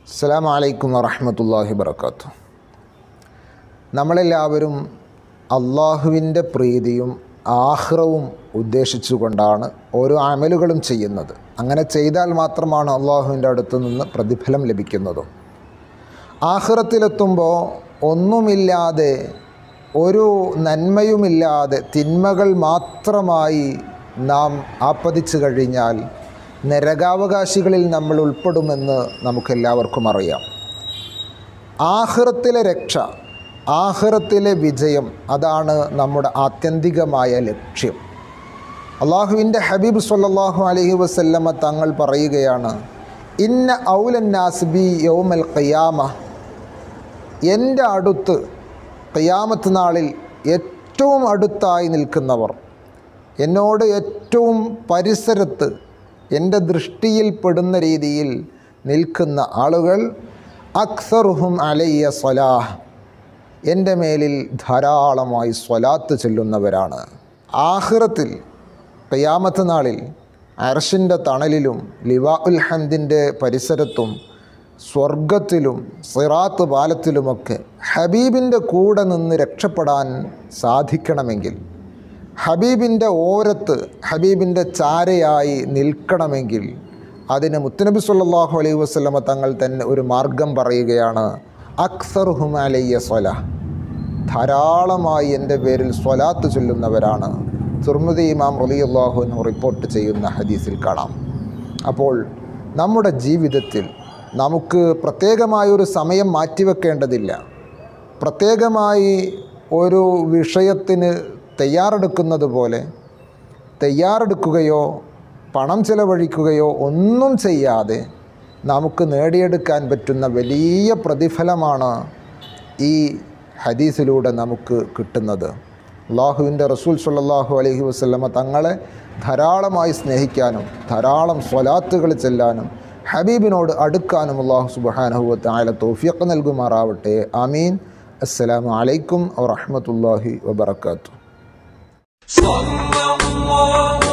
അസ്സാം വലൈക്കും വറഹമത്തല്ലാഹി വർക്കാത്തു നമ്മളെല്ലാവരും അള്ളാഹുവിൻ്റെ പ്രീതിയും ആഹ്റവും ഉദ്ദേശിച്ചുകൊണ്ടാണ് ഓരോ അമലുകളും ചെയ്യുന്നത് അങ്ങനെ ചെയ്താൽ മാത്രമാണ് അള്ളാഹുവിൻ്റെ അടുത്ത് നിന്ന് പ്രതിഫലം ലഭിക്കുന്നതും ആഹ്റത്തിലെത്തുമ്പോൾ ഒന്നുമില്ലാതെ ഒരു നന്മയുമില്ലാതെ തിന്മകൾ മാത്രമായി നാം ആപ്പതിച്ചു കഴിഞ്ഞാൽ നരകാവകാശികളിൽ നമ്മൾ ഉൾപ്പെടുമെന്ന് നമുക്കെല്ലാവർക്കും അറിയാം ആഹ്റത്തിലെ രക്ഷ ആഹ്റത്തിലെ വിജയം അതാണ് നമ്മുടെ ആത്യന്തികമായ ലക്ഷ്യം അള്ളാഹുവിൻ്റെ ഹബീബ് സല്ലാഹു അലഹി വസല്ലമ തങ്ങൾ പറയുകയാണ് ഇന്ന ഔലന്നാസ്ബി യൗമൽ ഖിയാമ എൻ്റെ അടുത്ത് ഖിയാമത്ത് നാളിൽ ഏറ്റവും അടുത്തായി നിൽക്കുന്നവർ എന്നോട് ഏറ്റവും പരിസരത്ത് എൻ്റെ ദൃഷ്ടിയിൽ പെടുന്ന രീതിയിൽ നിൽക്കുന്ന ആളുകൾ അക്സറുഹും അലയ്യ സ്വലാഹ് എൻ്റെ മേലിൽ ധാരാളമായി സ്വലാത്ത് ചൊല്ലുന്നവരാണ് ആഹിറത്തിൽ ഖിയാമത്ത് നാളിൽ അർഷിൻ്റെ തണലിലും ലിവാ ഉൽ ഹംദിൻ്റെ പരിസരത്തും സ്വർഗത്തിലും സിറാത്ത് പാലത്തിലുമൊക്കെ ഹബീബിൻ്റെ കൂടെ നിന്ന് രക്ഷപ്പെടാൻ സാധിക്കണമെങ്കിൽ ഹബീബിൻ്റെ ഓരത്ത് ഹബീബിൻ്റെ ചാരയായി നിൽക്കണമെങ്കിൽ അതിന് മുത്തനബി സല്ലാഹു അലൈഹി വസ്ലമ തങ്ങൾ തന്നെ ഒരു മാർഗം പറയുകയാണ് അക്സർഹും അലയ്യ സ്വല ധാരാളമായി എൻ്റെ പേരിൽ സ്വലാത്ത് ചൊല്ലുന്നവരാണ് തുർമുദി ഇമാം റലിയല്ലാഹുവിന് റിപ്പോർട്ട് ചെയ്യുന്ന ഹദീസിൽ കാണാം അപ്പോൾ നമ്മുടെ ജീവിതത്തിൽ നമുക്ക് പ്രത്യേകമായൊരു സമയം മാറ്റിവെക്കേണ്ടതില്ല പ്രത്യേകമായി ഒരു വിഷയത്തിന് തയ്യാറെടുക്കുന്നത് പോലെ തയ്യാറെടുക്കുകയോ പണം ചിലവഴിക്കുകയോ ഒന്നും ചെയ്യാതെ നമുക്ക് നേടിയെടുക്കാൻ പറ്റുന്ന വലിയ പ്രതിഫലമാണ് ഈ ഹദീസിലൂടെ നമുക്ക് കിട്ടുന്നത് അള്ളാഹുവിൻ്റെ റസൂൽ സല്ലാഹു അലഹി വസ്ലമ തങ്ങളെ ധാരാളമായി സ്നേഹിക്കാനും ധാരാളം സ്വലാത്തുകൾ ചെല്ലാനും ഹബീബിനോട് അടുക്കാനും അള്ളാഹു സുബാനഹുവത്ത് ആയ തോഫിയൊക്കെ നൽകുമാറാവട്ടെ ആമീൻ അസ്സലാമു അലൈക്കും വറഹമത്തല്ലാഹി വബർക്കാത്തു صلى الله